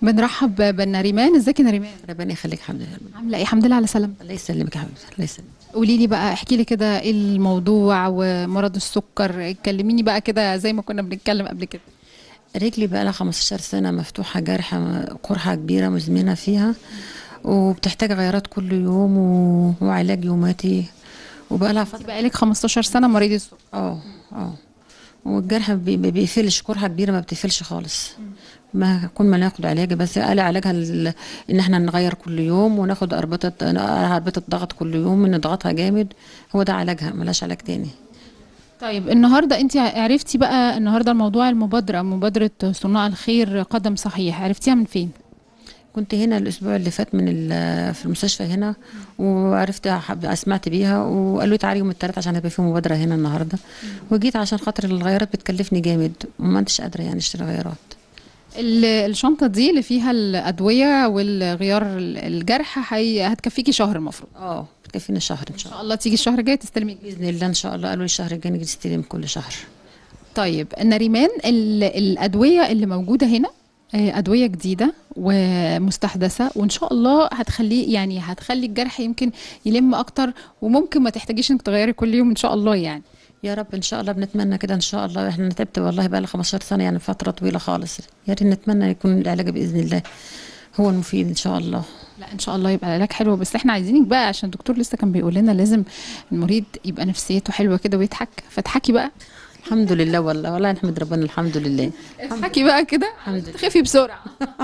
بنرحب بنريمان ازيك يا نريمان ربنا يخليك الحمد لله عامله ايه الحمد لله على سلامتك الله يسلمك يا حبيبتي الله يسلمك قولي لي بقى احكي لي كده ايه الموضوع ومرض السكر كلميني بقى كده زي ما كنا بنتكلم قبل كده رجلي بقى لها 15 سنه مفتوحه جرحه قرحه كبيره مزمنه فيها وبتحتاج غيارات كل يوم و... وعلاج يوماتي وبقى لها فتره بقى لك 15 سنه مريض السكر اه اه والجرح بي- ما بيقفلش قرحه كبيره ما بتقفلش خالص ما كل ما ناخد علاج بس قال علاجها ال- ان احنا نغير كل يوم وناخد اربطه اربطه ضغط كل يوم نضغطها جامد هو ده علاجها ملاش علاج تاني طيب النهارده انت عرفتي بقى النهارده الموضوع المبادره مبادره صناع الخير قدم صحيح عرفتيها من فين كنت هنا الاسبوع اللي فات من ال- في المستشفى هنا وعرفت حب- سمعت بيها وقالوا لي تعالي يوم الثلاث عشان هيبقى في مبادره هنا النهارده وجيت عشان خاطر الغيارات بتكلفني جامد وما انتش قادره يعني اشتري غيارات ال- الشنطه دي اللي فيها الادويه والغيار ال- الجرح هي هتكفيكي شهر المفروض اه بتكفيني شهر ان ان شاء شاء الله الله تيجي الشهر الجاي تستلمي باذن الله ان شاء الله قالوا لي الشهر الجاي نيجي نستلم كل شهر طيب نريمان ال- الأدوية اللي موجودة هنا آه، أدوية جديدة ومستحدثة وإن شاء الله هتخليه يعني هتخلي الجرح يمكن يلم أكتر وممكن ما تحتاجيش إنك تغيري كل يوم إن شاء الله يعني يا رب ان شاء الله بنتمنى كده ان شاء الله احنا تعبت والله بقى لي 15 سنه يعني فتره طويله خالص يا ريت نتمنى يكون العلاج باذن الله هو المفيد ان شاء الله لا إن شاء الله يبقى العلاج حلو بس إحنا عايزينك بقى عشان الدكتور لسه كان بيقول لنا لازم المريض يبقى نفسيته حلوة كده ويضحك فاضحكي بقى الحمد لله والله والله نحمد ربنا الحمد لله اضحكي بقى كده الحمد لله. تخفي بسرعة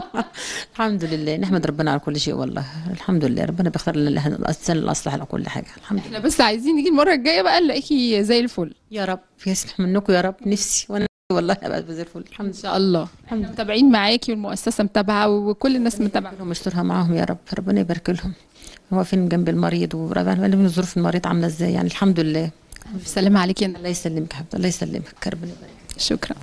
الحمد لله نحمد ربنا على كل شيء والله الحمد لله ربنا بيختار لنا الأه- الانسان الاصلح على كل حاجه الحمد لله احنا بس عايزين نيجي المرة الجاية بقى نلاقيكي زي الفل يا رب يسمح منكم يا رب نفسي وانا والله ابقى زي الفل الحمد إن شاء الله احنا متابعين معاكي والمؤسسة متابعة وكل الناس متابعة لله يسترها معاهم يا رب ربنا يبارك لهم واقفين جنب المريض وربنا من ظروف المريض عامله ازاي يعني الحمد لله ألف سلامة عليكي يا الله يسلمك يا حبيبتي الله يسلمك ربنا يبارك شكرا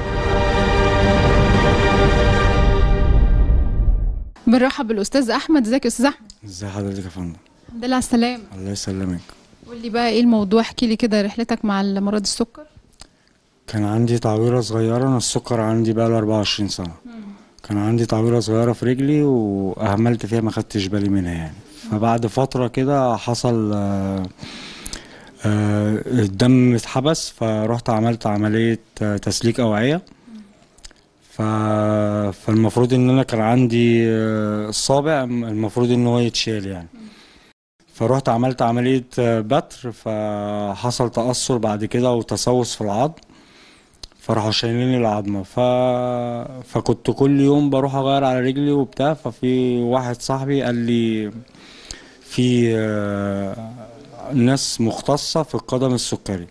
بنرحب بالاستاذ احمد ازيك يا استاذ احمد ازي حضرتك يا فندم الحمد لله على السلامه الله يسلمك قول لي بقى ايه الموضوع احكي لي كده رحلتك مع مرض السكر كان عندي تعويرة صغيرة أنا السكر عندي بقى 24 سنة كان عندي تعويرة صغيرة في رجلي وأهملت فيها ما خدتش بالي منها يعني فبعد فترة كده حصل آه، آه، الدم اتحبس فرحت عملت عملية آه، تسليك أوعية ف... فالمفروض ان انا كان عندي آه، الصابع المفروض ان هو يتشال يعني فروحت عملت عملية آه، بتر فحصل تأثر بعد كده وتسوس في العظم فراحوا شايلين لي العظمة ف... فكنت كل يوم بروح أغير على رجلي وبتاع ففي واحد صاحبي قال لي في آه، ناس مختصة في القدم السكري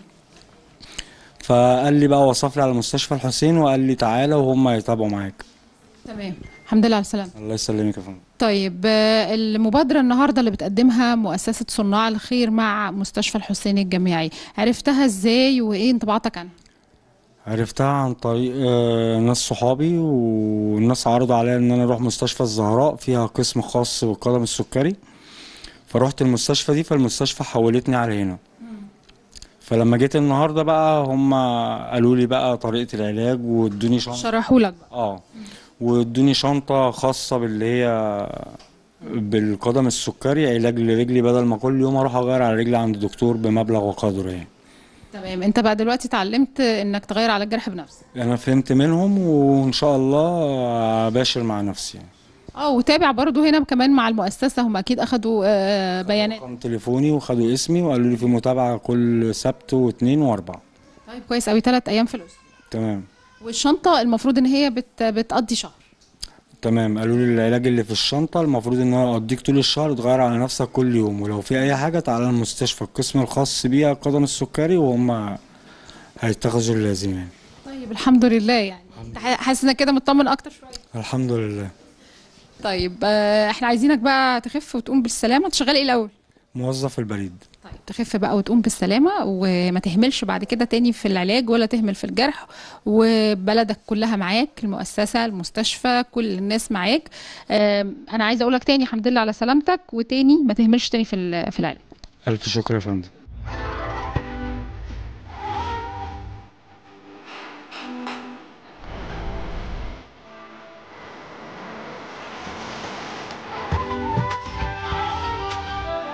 فقال لي بقى وصف لي على مستشفى الحسين وقال لي تعالى وهم هيتابعوا معاك تمام الحمد لله على السلامه الله يسلمك يا فندم طيب آه، المبادره النهارده اللي بتقدمها مؤسسه صناع الخير مع مستشفى الحسين الجامعي عرفتها ازاي وايه انطباعاتك عنها عرفتها عن طريق آه، ناس صحابي والناس عرضوا عليا ان انا اروح مستشفى الزهراء فيها قسم خاص بالقدم السكري فروحت المستشفى دي فالمستشفى حولتني على هنا فلما جيت النهارده بقى هم قالوا لي بقى طريقة العلاج وادوني شنطة شرحوا لك بقى اه وادوني شنطة خاصة باللي هي بالقدم السكري علاج لرجلي بدل ما كل يوم اروح اغير على رجلي عند دكتور بمبلغ وقدره يعني تمام انت بقى دلوقتي اتعلمت انك تغير على الجرح بنفسك انا فهمت منهم وان شاء الله اباشر مع نفسي يعني اه وتابع برضو هنا كمان مع المؤسسه هم اكيد اخدوا آه، بيانات رقم تليفوني وخدوا اسمي وقالوا لي في متابعة كل سبت واثنين واربعة طيب كويس قوي ثلاث ايام في الاسبوع تمام والشنطه المفروض ان هي بت... بتقضي شهر تمام قالوا لي العلاج اللي في الشنطة المفروض ان هو يقضيك طول الشهر تغير على نفسك كل يوم ولو في اي حاجة تعالى المستشفى القسم الخاص بيها القدم السكري وهم هيتخذوا اللازم يعني طيب الحمد لله يعني انت ح- حاسس انك كده مطمن اكتر شويه الحمد لله طيب آه، احنا عايزينك بقى تخف وتقوم بالسلامه انت شغال ايه الاول موظف البريد طيب تخف بقى وتقوم بالسلامه وما تهملش بعد كده تاني في العلاج ولا تهمل في الجرح وبلدك كلها معاك المؤسسه المستشفى كل الناس معاك آم، انا عايزه اقول لك تاني الحمد لله على سلامتك وتاني ما تهملش تاني في ال- في العلاج الف شكر يا فندم